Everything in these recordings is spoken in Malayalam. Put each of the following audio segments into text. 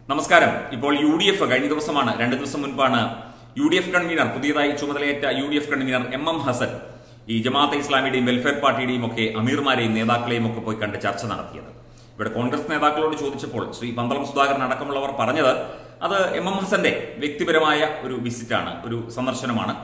നമസ്കാരം ഇപ്പോൾ യു ഡി എഫ് കഴിഞ്ഞ ദിവസമാണ് രണ്ട് ദിവസം മുൻപാണ് യു ഡി എഫ് കൺവീനർ പുതിയതായി ചുമതലയേറ്റ U D F convener M M Hassan ഈ ജമാഅത്തെ ഇസ്ലാമിയുടെയും വെൽഫെയർ പാർട്ടിയുടെയും ഒക്കെ അമീർമാരെയും നേതാക്കളെയും ഒക്കെ പോയി കണ്ട് ചർച്ച നടത്തിയത് ഇവിടെ കോൺഗ്രസ് നേതാക്കളോട് ചോദിച്ചപ്പോൾ ശ്രീ പന്തളം സുധാകരൻ അടക്കമുള്ളവർ പറഞ്ഞത് അത് എം എം ഹസന്റെ വ്യക്തിപരമായ ഒരു വിസിറ്റാണ് ഒരു സന്ദർശനമാണ്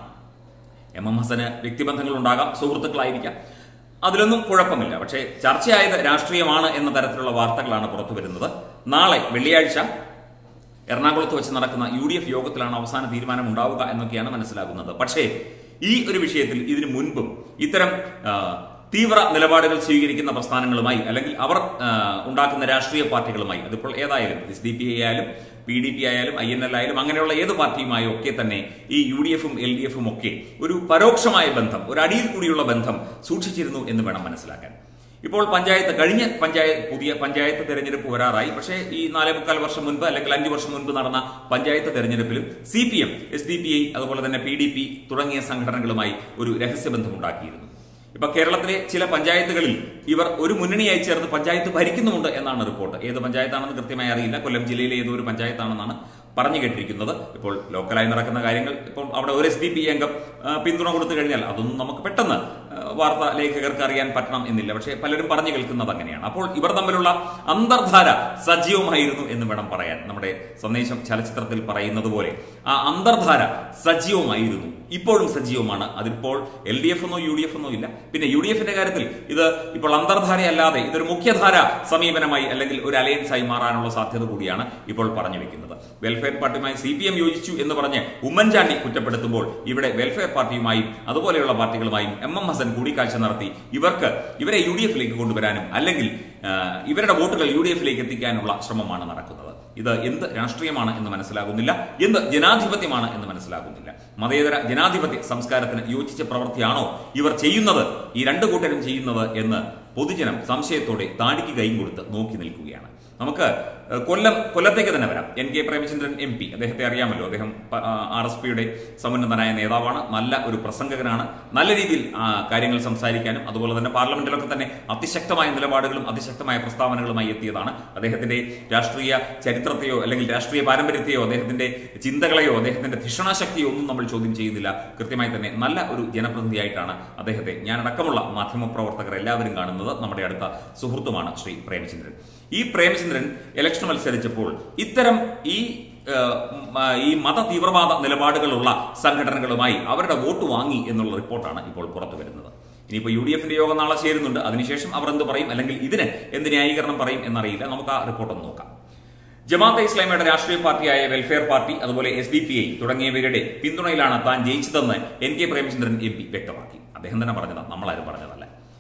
എം എം ഹസന് വ്യക്തിബന്ധങ്ങൾ ഉണ്ടാകാം സുഹൃത്തുക്കളായിരിക്കാം അതിലൊന്നും കുഴപ്പമില്ല പക്ഷേ ചർച്ചയായത് രാഷ്ട്രീയമാണ് എന്ന തരത്തിലുള്ള വാർത്തകളാണ് പുറത്തു വരുന്നത് നാളെ വെള്ളിയാഴ്ച എറണാകുളത്ത് വെച്ച് നടക്കുന്ന യു ഡി എഫ് യോഗത്തിലാണ് അവസാന തീരുമാനം ഉണ്ടാവുക എന്നൊക്കെയാണ് മനസ്സിലാകുന്നത് പക്ഷേ ഈ ഒരു വിഷയത്തിൽ ഇതിനു മുൻപും ഇത്തരം ആ, തീവ്ര നിലപാടുകൾ സ്വീകരിക്കുന്ന പ്രസ്ഥാനങ്ങളുമായി അല്ലെങ്കിൽ അവർ ആ, ഉണ്ടാക്കുന്ന രാഷ്ട്രീയ പാർട്ടികളുമായി അതിപ്പോൾ ഏതായാലും എസ് ഡി പി ആയാലും പി ഡി പി ആയാലും ഐ എൻ എൽ ആയാലും അങ്ങനെയുള്ള ഏത് പാർട്ടിയുമായും ഒക്കെ തന്നെ ഈ യു ഡി എഫും എൽ ഡി എഫും ഒക്കെ ഒരു പരോക്ഷമായ ബന്ധം ഒരു അടിയിൽ കൂടിയുള്ള ബന്ധം സൂക്ഷിച്ചിരുന്നു എന്ന് വേണം മനസ്സിലാക്കാൻ ഇപ്പോൾ പഞ്ചായത്ത് കഴിഞ്ഞ പഞ്ചായത്ത് പുതിയ പഞ്ചായത്ത് തെരഞ്ഞെടുപ്പ് വരാറായി പക്ഷേ ഈ നാലേ മുക്കാൽ വർഷം മുൻപ് അല്ലെങ്കിൽ അഞ്ചു വർഷം മുൻപ് നടന്ന പഞ്ചായത്ത് തെരഞ്ഞെടുപ്പിലും C P M S D P I അതുപോലെ തന്നെ പി ഡി പി തുടങ്ങിയ സംഘടനകളുമായി ഒരു രഹസ്യബന്ധം ഉണ്ടാക്കിയിരുന്നു ഇപ്പൊ കേരളത്തിലെ ചില പഞ്ചായത്തുകളിൽ ഇവർ ഒരു മുന്നണിയായി ചേർന്ന് പഞ്ചായത്ത് ഭരിക്കുന്നുമുണ്ട് എന്നാണ് റിപ്പോർട്ട് ഏത് പഞ്ചായത്താണെന്ന് കൃത്യമായി അറിയില്ല കൊല്ലം ജില്ലയിലെ ഏതോ ഒരു പഞ്ചായത്താണെന്നാണ് പറഞ്ഞു കേട്ടിരിക്കുന്നത് ഇപ്പോൾ ലോക്കലായി നടക്കുന്ന കാര്യങ്ങൾ ഇപ്പോൾ അവിടെ ഒരു എസ് ഡി പി അംഗം ആ, പിന്തുണ കൊടുത്തു കഴിഞ്ഞാൽ അതൊന്നും നമുക്ക് പെട്ടെന്ന് ആ, വാർത്താ ലേഖകർക്ക് അറിയാൻ പറ്റണം എന്നില്ല പക്ഷേ പലരും പറഞ്ഞു കേൾക്കുന്നത് അങ്ങനെയാണ് അപ്പോൾ ഇവർ തമ്മിലുള്ള അന്തർധാര സജീവമായിരുന്നു എന്ന് വേണം പറയാൻ നമ്മുടെ സന്ദേശം ചലച്ചിത്രത്തിൽ പറയുന്നത് പോലെ ആ അന്തർധാര സജീവമായിരുന്നു ഇപ്പോഴും സജീവമാണ് അതിപ്പോൾ എൽ ഡി എഫ് എന്നോ യു ഡി എഫ് എന്നോ ഇല്ല പിന്നെ യു ഡി എഫിന്റെ കാര്യത്തിൽ ഇത് ഇപ്പോൾ അന്തർധാരയല്ലാതെ ഇതൊരു മുഖ്യധാര സമീപനമായി അല്ലെങ്കിൽ ഒരു അലയൻസ് ആയി മാറാനുള്ള സാധ്യത കൂടിയാണ് ഇപ്പോൾ പറഞ്ഞു വെക്കുന്നത് വെൽഫെയർ പാർട്ടിയുമായി സി പി എം യോജിച്ചു എന്ന് പറഞ്ഞ് ഉമ്മൻചാണ്ടി കുറ്റപ്പെടുത്തുമ്പോൾ ഇവിടെ വെൽഫെയർ പാർട്ടിയുമായും അതുപോലെയുള്ള പാർട്ടികളുമായും എം എം ഹസൻ കൂടിക്കാഴ്ച നടത്തി ഇവർക്ക് ഇവരെ യു ഡി എഫിലേക്ക് കൊണ്ടുവരാനും അല്ലെങ്കിൽ ആ, ഇവരുടെ വോട്ടുകൾ യു ഡി എഫിലേക്ക് എത്തിക്കാനുള്ള ശ്രമമാണ് നടക്കുന്നത് ഇത് എന്ത് രാഷ്ട്രീയമാണ് എന്ന് മനസ്സിലാകുന്നില്ല എന്ത് ജനാധിപത്യമാണ് എന്ന് മനസ്സിലാകുന്നില്ല മതേതര ജനാധിപത്യ സംസ്കാരത്തിന് യോജിച്ച പ്രവൃത്തിയാണോ ഇവർ ചെയ്യുന്നത് ഈ രണ്ടു കൂട്ടരും ചെയ്യുന്നത് എന്ന് പൊതുജനം സംശയത്തോടെ താടിക്ക് കൈയും കൊടുത്ത് നോക്കി നിൽക്കുകയാണ് നമുക്ക് ഏഹ്, കൊല്ലം കൊല്ലത്തേക്ക് തന്നെ വരാം N K Premachandran M P അദ്ദേഹത്തെ അറിയാമല്ലോ അദ്ദേഹം ആർ എസ് പിയുടെ സമുന്നതനായ നേതാവാണ് നല്ല ഒരു പ്രസംഗകനാണ് നല്ല രീതിയിൽ ആ, കാര്യങ്ങൾ സംസാരിക്കാനും അതുപോലെ തന്നെ പാർലമെന്റിലൊക്കെ തന്നെ അതിശക്തമായ നിലപാടുകളും അതിശക്തമായ പ്രസ്താവനകളുമായി എത്തിയതാണ് അദ്ദേഹത്തിന്റെ രാഷ്ട്രീയ ചരിത്രത്തെയോ അല്ലെങ്കിൽ രാഷ്ട്രീയ പാരമ്പര്യത്തെയോ അദ്ദേഹത്തിന്റെ ചിന്തകളെയോ അദ്ദേഹത്തിന്റെ ധിഷണാശക്തിയോ ഒന്നും നമ്മൾ ചോദ്യം ചെയ്യുന്നില്ല കൃത്യമായി തന്നെ നല്ല ഒരു ജനപ്രതിനിധിയായിട്ടാണ് അദ്ദേഹത്തെ ഞാനടക്കമുള്ള മാധ്യമപ്രവർത്തകർ എല്ലാവരും കാണുന്നത് നമ്മുടെ അടുത്ത സുഹൃത്തുമാണ് ശ്രീ പ്രേമചന്ദ്രൻ ഈ പ്രേമചന്ദ്രൻ ഇലക്ഷൻ മത്സരിച്ചപ്പോൾ ഇത്തരം ഈ ഏഹ്, ഉം, ആ, ഈ മത തീവ്രവാദ നിലപാടുകളുള്ള സംഘടനകളുമായി അവരുടെ വോട്ട് വാങ്ങി എന്നുള്ള റിപ്പോർട്ടാണ് ഇപ്പോൾ പുറത്തു വരുന്നത് ഇനിയിപ്പോൾ യു ഡി എഫിന്റെ യോഗം നാളെ ചേരുന്നുണ്ട് അതിനുശേഷം അവർ എന്ത് പറയും അല്ലെങ്കിൽ ഇതിന് എന്ത് ന്യായീകരണം പറയും എന്നറിയില്ല നമുക്ക് ആ റിപ്പോർട്ട് ഒന്ന് നോക്കാം ജമാഅത്തെ ഇസ്ലാമിയുടെ രാഷ്ട്രീയ പാർട്ടിയായ വെൽഫെയർ പാർട്ടി അതുപോലെ എസ് ഡി പി ഐ തുടങ്ങിയവരുടെ പിന്തുണയിലാണ് താൻ ജയിച്ചതെന്ന് N K Premachandran M P വ്യക്തമാക്കി അദ്ദേഹം തന്നെ പറഞ്ഞതാണ് നമ്മളാരും പറഞ്ഞതല്ല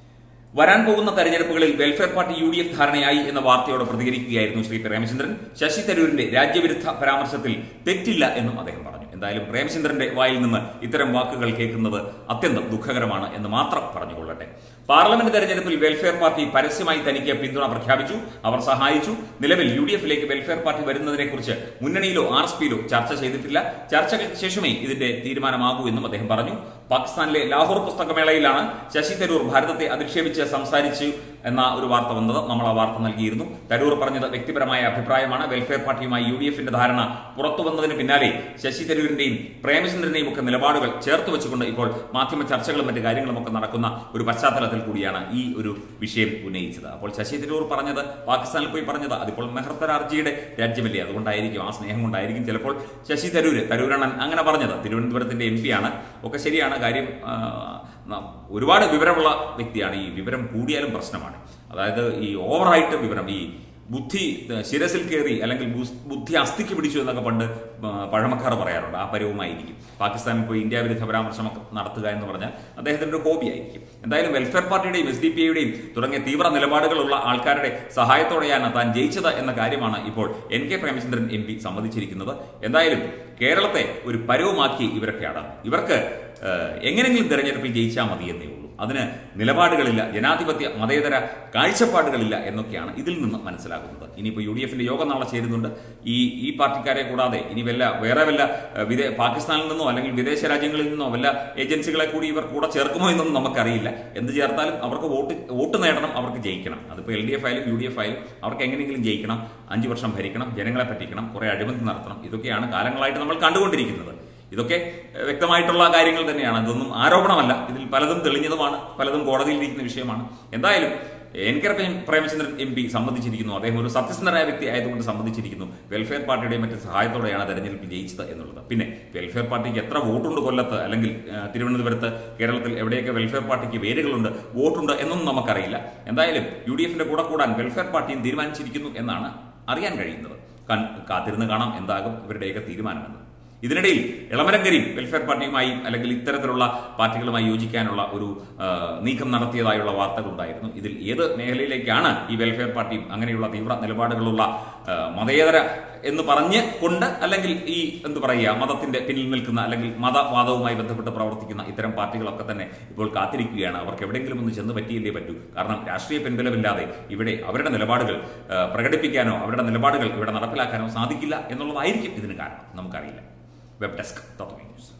വരാൻ പോകുന്ന തെരഞ്ഞെടുപ്പുകളിൽ welfare party U D F ധാരണയായി എന്ന വാർത്തയോട് പ്രതികരിക്കുകയായിരുന്നു ശ്രീ പ്രേമചന്ദ്രൻ ശശി തരൂരിന്റെ രാജ്യവിരുദ്ധ പരാമർശത്തിൽ തെറ്റില്ല എന്നും അദ്ദേഹം പറഞ്ഞു എന്തായാലും പ്രേമചന്ദ്രന്റെ വായിൽ നിന്ന് ഇത്തരം വാക്കുകൾ കേൾക്കുന്നത് അത്യന്തം ദുഃഖകരമാണ് എന്ന് മാത്രം പറഞ്ഞുകൊള്ളട്ടെ പാർലമെന്റ് തെരഞ്ഞെടുപ്പിൽ വെൽഫെയർ പാർട്ടി പരസ്യമായി തനിക്ക് പിന്തുണ പ്രഖ്യാപിച്ചു അവർ സഹായിച്ചു നിലവിൽ യു ഡി എഫിലേക്ക് വെൽഫെയർ പാർട്ടി വരുന്നതിനെക്കുറിച്ച് മുന്നണിയിലോ ആർ എസ് പിയിലോ ചർച്ച ചെയ്തിട്ടില്ല ചർച്ചകൾക്ക് ശേഷമേ ഇതിന്റെ തീരുമാനമാകൂ എന്നും അദ്ദേഹം പറഞ്ഞു പാകിസ്ഥാനിലെ ലാഹോർ പുസ്തകമേളയിലാണ് ശശി തരൂർ ഭാരതത്തെ അധിക്ഷേപിച്ച് സംസാരിച്ചു എന്ന ഒരു വാർത്ത വന്നത് നമ്മൾ ആ വാർത്ത നൽകിയിരുന്നു തരൂർ പറഞ്ഞത് വ്യക്തിപരമായ അഭിപ്രായമാണ് വെൽഫെയർ പാർട്ടിയുമായി യു ഡി എഫിന്റെ ധാരണ പുറത്തു വന്നതിന് പിന്നാലെ ശശി തരൂരിന്റെയും പ്രേമചന്ദ്രന്റെയും ഒക്കെ നിലപാടുകൾ ചേർത്ത് വെച്ചുകൊണ്ട് ഇപ്പോൾ മാധ്യമ ചർച്ചകളും മറ്റു കാര്യങ്ങളും ഒക്കെ നടക്കുന്ന ഒരു പശ്ചാത്തലത്തിൽ കൂടിയാണ് ഈ ഒരു വിഷയം ഉന്നയിച്ചത് അപ്പോൾ ശശി തരൂർ പറഞ്ഞത് പാകിസ്ഥാനിൽ പോയി പറഞ്ഞത് അതിപ്പോൾ മെഹർത്തരാർജിയുടെ രാജ്യമല്ലേ അതുകൊണ്ടായിരിക്കും ആ സ്നേഹം കൊണ്ടായിരിക്കും ചിലപ്പോൾ ശശി തരൂര് തരൂരണൻ അങ്ങനെ പറഞ്ഞത് തിരുവനന്തപുരത്തിന്റെ എം ആണ് ഒക്കെ ശരിയാണ് കാര്യം ആ, ന- ഒരുപാട് വിവരമുള്ള വ്യക്തിയാണ് ഈ വിവരം കൂടിയാലും പ്രശ്നമാണ് അതായത് ഈ ഓവറായിട്ട് വിവരം ഈ ബുദ്ധി ഏഹ്, ശിരസിൽ കയറി അല്ലെങ്കിൽ ബുസ്- ബുദ്ധി അസ്ഥിക്ക് പിടിച്ചു എന്നൊക്കെ പണ്ട് ആ, പഴമക്കാർ പറയാറുണ്ട് ആ പരവുമായിരിക്കും പാകിസ്ഥാനിൽ പോയി ഇന്ത്യ വിരുദ്ധ പരാമർശമൊക്കെ നടത്തുക എന്ന് പറഞ്ഞാൽ അദ്ദേഹത്തിന്റെ ഒരു ഹോബി ആയിരിക്കും എന്തായാലും വെൽഫെയർ പാർട്ടിയുടെയും എസ് ഡി പി ഐയുടെയും തുടങ്ങിയ തീവ്ര നിലപാടുകളുള്ള ആൾക്കാരുടെ സഹായത്തോടെയാണ് താൻ ജയിച്ചത് എന്ന കാര്യമാണ് ഇപ്പോൾ N K Premachandran M P സമ്മതിച്ചിരിക്കുന്നത് എന്തായാലും കേരളത്തെ ഒരു പരവുമാക്കി ഇവരൊക്കെ അടങ്ങും ഇവർക്ക് ഏഹ്, എങ്ങനെയെങ്കിലും തെരഞ്ഞെടുപ്പിൽ ജയിച്ചാൽ മതി എന്നേ ഉള്ളൂ അതിന് നിലപാടുകളില്ല ജനാധിപത്യ മതേതര കാഴ്ചപ്പാടുകളില്ല എന്നൊക്കെയാണ് ഇതിൽ നിന്ന് മനസ്സിലാകുന്നത് ഇനിയിപ്പോൾ യു ഡി എഫിന്റെ യോഗം നാളെ ചേരുന്നുണ്ട് ഈ ഈ പാർട്ടിക്കാരെ കൂടാതെ ഇനി വല്ല വേറെ വല്ല ഏഹ്, വിദേ പാകിസ്ഥാനിൽ നിന്നോ അല്ലെങ്കിൽ വിദേശ രാജ്യങ്ങളിൽ നിന്നോ വല്ല ഏജൻസികളെ കൂടി ഇവർ കൂടെ ചേർക്കുമോ എന്നൊന്നും നമുക്കറിയില്ല എന്ത് ചേർത്താലും അവർക്ക് വോട്ട് വോട്ട് നേടണം അവർക്ക് ജയിക്കണം അതിപ്പോൾ എൽ ഡി എഫ് ആയാലും യു ഡി എഫ് ആയാലും അവർക്ക് എങ്ങനെയെങ്കിലും ജയിക്കണം അഞ്ചു വർഷം ഭരിക്കണം ജനങ്ങളെ പറ്റിക്കണം കുറെ അഴിമതി നടത്തണം ഇതൊക്കെയാണ് കാലങ്ങളായിട്ട് നമ്മൾ കണ്ടുകൊണ്ടിരിക്കുന്നത് ഇതൊക്കെ ഏഹ്, വ്യക്തമായിട്ടുള്ള കാര്യങ്ങൾ തന്നെയാണ് ഇതൊന്നും ആരോപണമല്ല ഇതിൽ പലതും തെളിഞ്ഞതുമാണ് പലതും കോടതിയിലിരിക്കുന്ന വിഷയമാണ് എന്തായാലും N K Prem- Premachandran M P സമ്മതിച്ചിരിക്കുന്നു അദ്ദേഹം ഒരു സത്യസന്ധനായ വ്യക്തി ആയതുകൊണ്ട് സമ്മതിച്ചിരിക്കുന്നു വെൽഫെയർ പാർട്ടിയുടെയും മറ്റ് സഹായത്തോടെയാണ് തെരഞ്ഞെടുപ്പിൽ ജയിച്ചത് എന്നുള്ളത് പിന്നെ വെൽഫെയർ പാർട്ടിക്ക് എത്ര വോട്ടുണ്ട് കൊല്ലത്ത് അല്ലെങ്കിൽ ഏഹ്, തിരുവനന്തപുരത്ത് കേരളത്തിൽ എവിടെയൊക്കെ വെൽഫെയർ പാർട്ടിക്ക് വേരുകളുണ്ട് വോട്ടുണ്ട് എന്നൊന്നും നമുക്കറിയില്ല എന്തായാലും യു ഡി എഫിന്റെ കൂടെ കൂടാൻ വെൽഫെയർ പാർട്ടിയും തീരുമാനിച്ചിരിക്കുന്നു എന്നാണ് അറിയാൻ കഴിയുന്നത് കൺ- കാത്തിരുന്ന് കാണാം എന്താകും ഇവരുടെയൊക്കെ തീരുമാനമെന്ന് ഇതിനിടയിൽ ഇളമരം കരീം വെൽഫെയർ പാർട്ടിയുമായി അല്ലെങ്കിൽ ഇത്തരത്തിലുള്ള പാർട്ടികളുമായി യോജിക്കാനുള്ള ഒരു ആ, നീക്കം നടത്തിയതായുള്ള വാർത്തകളുണ്ടായിരുന്നു ഇതിൽ ഏത് മേഖലയിലേക്കാണ് ഈ വെൽഫെയർ പാർട്ടിയും അങ്ങനെയുള്ള തീവ്ര നിലപാടുകളുള്ള ആ, മതേതര എന്ന് പറഞ്ഞ് കൊണ്ട് അല്ലെങ്കിൽ ഈ എന്ത് പറയുക മതത്തിന്റെ പിന്നിൽ നിൽക്കുന്ന അല്ലെങ്കിൽ മതവാദവുമായി ബന്ധപ്പെട്ട് പ്രവർത്തിക്കുന്ന ഇത്തരം പാർട്ടികളൊക്കെ തന്നെ ഇപ്പോൾ കാത്തിരിക്കുകയാണ് അവർക്ക് എവിടെയെങ്കിലും ഒന്ന് ചെന്ന് പറ്റിയല്ലേ പറ്റൂ കാരണം രാഷ്ട്രീയ പിൻബലമില്ലാതെ ഇവിടെ അവരുടെ നിലപാടുകൾ ആ, പ്രകടിപ്പിക്കാനോ അവരുടെ നിലപാടുകൾ ഇവിടെ നടപ്പിലാക്കാനോ സാധിക്കില്ല എന്നുള്ളതായിരിക്കും ഇതിന് കാരണം നമുക്കറിയില്ല വെബ് ഡെസ്ക് തത്വമേ ന്യൂസ്